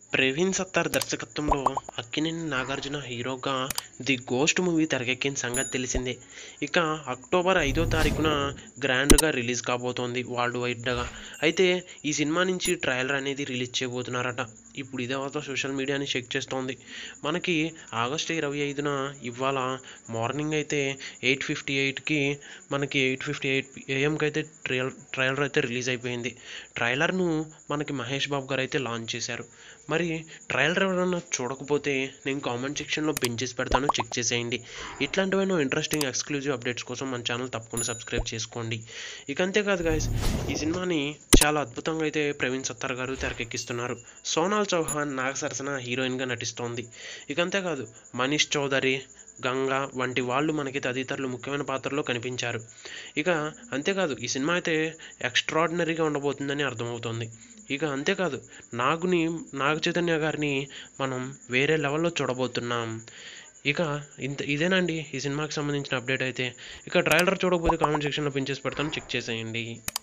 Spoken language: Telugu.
ప్రవీణ్ సత్తార్ దర్శకత్వంలో అక్కినేని నాగార్జున హీరోగా ది గోస్ట్ మూవీ తెరకెక్కిన సంగతి తెలిసిందే ఇక అక్టోబర్ ఐదో తారీఖున గ్రాండ్గా రిలీజ్ కాబోతోంది వరల్డ్ వైడ్గా అయితే ఈ సినిమా నుంచి ట్రailer అనేది రిలీజ్ చేయబోతున్నారట ఇప్పుడు ఇదే వార్త సోషల్ మీడియాని చెక్ చేస్తోంది మనకి ఆగస్టు ఇరవై ఐదున ఇవాళ మార్నింగ్ అయితే ఎయిట్ ఫిఫ్టీ ఎయిట్కి మనకి ఎయిట్ ఫిఫ్టీ ఎయిట్ ఏఎంకి అయితే ట్రైల్ ట్రైలర్ అయితే రిలీజ్ అయిపోయింది ట్రైలర్ను మనకి మహేష్ బాబు గారు అయితే లాంచ్ చేశారు మరి ట్రయల్ ఎవరైనా చూడకపోతే నేను కామెంట్ సెక్షన్లో పిన్ చేసి పెడతాను చెక్ చేసేయండి ఇట్లాంటివైనా ఇంట్రెస్టింగ్ ఎక్స్క్లూజివ్ అప్డేట్స్ కోసం మన ఛానల్ తప్పకుండా సబ్స్క్రైబ్ చేసుకోండి ఇక అంతేకాదు గాయస్ ఈ సినిమాని చాలా అద్భుతంగా అయితే ప్రవీణ్ సత్తార్ గారు తెరకెక్కిస్తున్నారు సోనాల్ చౌహాన్ నాగ సరసన హీరోయిన్గా నటిస్తోంది ఇక అంతేకాదు మనీష్ చౌదరి గంగా వంటి వాళ్ళు మనకి తదితరులు ముఖ్యమైన పాత్రలో కనిపించారు ఇక అంతేకాదు ఈ సినిమా అయితే ఎక్స్ట్రాడినరీగా ఉండబోతుందని అర్థమవుతోంది ఇక అంతేకాదు నాగుని నాగ చైతన్య గారిని మనం వేరే లెవెల్లో చూడబోతున్నాం ఇక ఇంత ఇదేనండి ఈ సినిమాకి సంబంధించిన అప్డేట్ అయితే ఇక ట్రైలర్ చూడకపోతే కామెంట్ సెక్షన్లో పిన్ చేసి పెడతాను చెక్ చేసేయండి